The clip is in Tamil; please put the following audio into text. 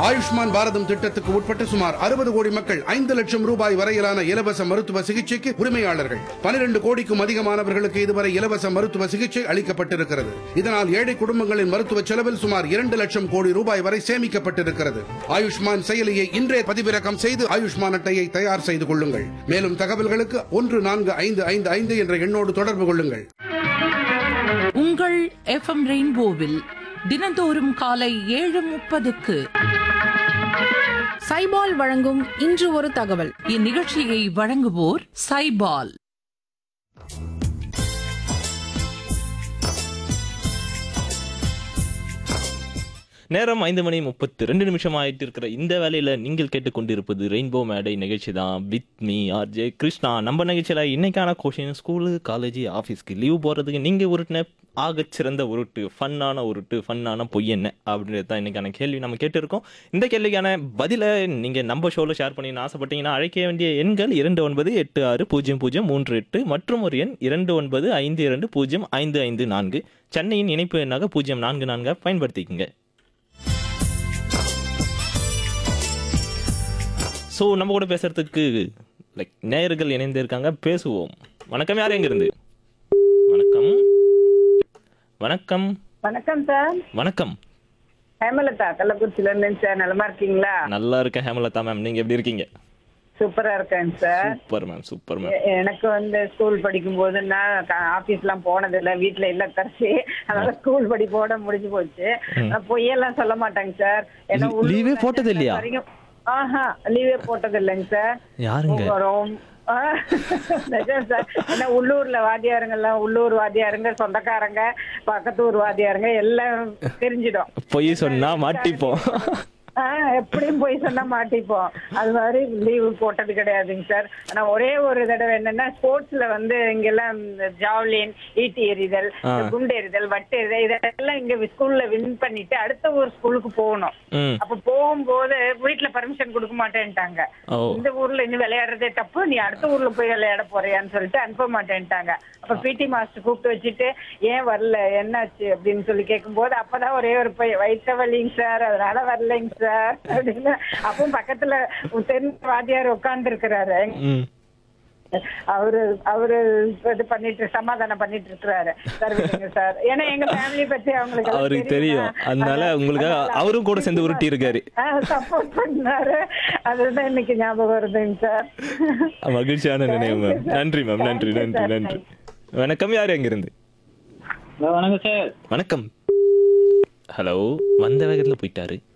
ஆயுஷ்மான் பாரதம் திட்டத்துக்கு உட்பட்ட சுமார் அறுபது கோடி மக்கள் ஐந்து லட்சம் ரூபாய் வரையிலான இலவச மருத்துவ சிகிச்சைக்கு உரிமையாளர்கள் பனிரெண்டு கோடிக்கும் அதிகமானவர்களுக்கு இதுவரை இலவச மருத்துவ சிகிச்சை அளிக்கப்பட்டிருக்கிறது இதனால் ஏழை குடும்பங்களின் மருத்துவ செலவில் சுமார் இரண்டு லட்சம் கோடி ரூபாய் வரை சேமிக்கப்பட்டிருக்கிறது ஆயுஷ்மான் செயலியை இன்றே பதிவிறக்கம் செய்து ஆயுஷ்மான் அட்டையை தயார் செய்து கொள்ளுங்கள் மேலும் தகவல்களுக்கு ஒன்று நான்கு ஐந்து ஐந்து ஐந்து என்ற எண்ணோடு தொடர்பு கொள்ளுங்கள் உங்கள் எஃப்எம் ரெயின்போவில் தினந்தோறும் காலை ஏழு முப்பதுக்கு சைபால் வழங்கும் இன்று ஒரு தகவல் இந்நிகழ்ச்சியை வழங்குவோர் சைபால் நேரம் ஐந்து மணி முப்பத்து ரெண்டு நிமிஷம் ஆயிட்டு இருக்கிற இந்த வேலையில நீங்கள் கேட்டுக்கொண்டிருப்பது ரெயின்போ மேடை நிகழ்ச்சி தான் வித் மீ ஆர்ஜே கிருஷ்ணா நம்ம நிகழ்ச்சியில இன்னைக்கான கொஷின் ஸ்கூலு காலேஜ் ஆஃபீஸ்க்கு லீவ் போறதுக்கு நீங்க உருட்டின ஆகச் சிறந்த உருட்டு ஃபன்னான உருட்டு ஃபன்னான பொய் என்ன அப்படின்றது தான் இன்னைக்கான கேள்வி நம்ம கேட்டிருக்கோம் இந்த கேள்விக்கான பதிலை நீங்க நம்ம ஷோல ஷேர் பண்ணி ஆசைப்பட்டீங்கன்னா அழைக்க வேண்டிய எண்கள் இரண்டு ஒன்பது எட்டு ஆறு பூஜ்ஜியம் பூஜ்ஜியம் மூன்று எட்டு மற்றும் ஒரு எண் இரண்டு ஒன்பது ஐந்து இரண்டு பூஜ்ஜியம் ஐந்து ஐந்து நான்கு சென்னையின் இணைப்பு எண்ணாக பூஜ்ஜியம் நான்கு நான்காக பயன்படுத்திக்கங்க ஸோ நம்ம கூட பேசுறதுக்கு லைக் நேயர்கள் இணைந்து இருக்காங்க பேசுவோம் வணக்கம் யார் எங்கிருந்து வணக்கம் வணக்கம் வணக்கம் சார் வணக்கம் ஹேமலதா கள்ளக்குறிச்சில இருந்தேன் சார் நலமா இருக்கீங்களா நல்லா இருக்கேன் ஹேமலதா மேம் நீங்க எப்படி இருக்கீங்க சூப்பரா இருக்கேன் sir super ma'am super ma'am எ- எனக்கு வந்து ஸ்கூல் படிக்கும் போது நான் ஆபீஸ் எல்லாம் போனது இல்ல வீட்டுல இல்ல தரசி அதனால ஸ்கூல் படிப்போட முடிஞ்சு போச்சு நான் பொய்யெல்லாம் சொல்ல மாட்டேங்க சார் ஏன்னா லீ- உள்ளூர்ல லீவே போட்டது இருந்து இல்லையா? வரைக்கும் ஆஹா லீவே போட்டது இல்லைங்க சார் யாருங்க ரொம்ப- ஆ, நிஜம் சார் ஏன்னா உள்ளூர்ல வாத்தியாருங்க எல்லாம் உள்ளூர் வாத்தியாருங்க சொந்தக்காரங்க பக்கத்து ஊர் வாத்தியாருங்க எல்லாம் தெரிஞ்சிடும் பொய் சொன்னா மாட்டிப்போம் ஆ, எப்படியும் போய் சொன்னா மாட்டிப்போம் அது மாதிரி லீவு போட்டது கிடையாதுங்க சார் ஆனா ஒரே ஒரு தடவை என்னன்னா ஸ்போர்ட்ஸ்ல வந்து இங்கெல்லாம் ஜாவ்லின் ஈட்டி எறிதல் ஆ. குண்டு எறிதல் வட்டு எறிதல் இதெல்லாம் இங்க ஸ்கூல்ல வின் பண்ணிட்டு அடுத்த ஒரு ஸ்கூலுக்கு போகணும் ம் அப்ப போகும்போது வீட்டுல பர்மிஷன் கொடுக்க மாட்டேன்ட்டாங்க ஓ இந்த ஊர்ல இன்னும் விளையாடுறதே தப்பு நீ அடுத்த ஊர்ல போய் விளையாட போறியான்னு சொல்லிட்டு அனுப்ப மாட்டேன்ட்டாங்க அப்ப பிடி மாஸ்டர் கூப்பிட்டு வச்சுட்டு ஏன் வரல என்னாச்சு அப்படின்னு சொல்லி கேட்கும்போது அப்பதான் ஒரே ஒரு பையன் வயிற்ற வலிங்க சார் அதனால வரலைங்க சார் அப்படின்னு அப்போ பக்கத்துல தெரிஞ்ச வாத்தியார் உட்கார்ந்து இருக்கிறாரு ம் அவரு அவரு இது பண்ணிட்டு சமாதானம் பண்ணிட்டு இருக்கிறாரு சார் விடுங்க சார் ஏன்னா எங்க ஃபேமிலி பத்தி அவங்களுக்கு எல்லாம் அவருக்கு தெரியும் அதனால உங்களுக்கு அவரும் கூட சேர்ந்து உருட்டி இருக்காரு சப்போர்ட் பண்ணாரு அதுதான் இன்னைக்கு ஞாபகம் வருதுங்க சார் மகிழ்ச்சியான நினைவு மேம் நன்றி மேம் நன்றி நன்றி நன்றி வணக்கம் யார் எங்கிருந்து ஹலோ வணக்கம் சார் வணக்கம் ஹலோ வந்த வேகத்துல போயிட்டாரு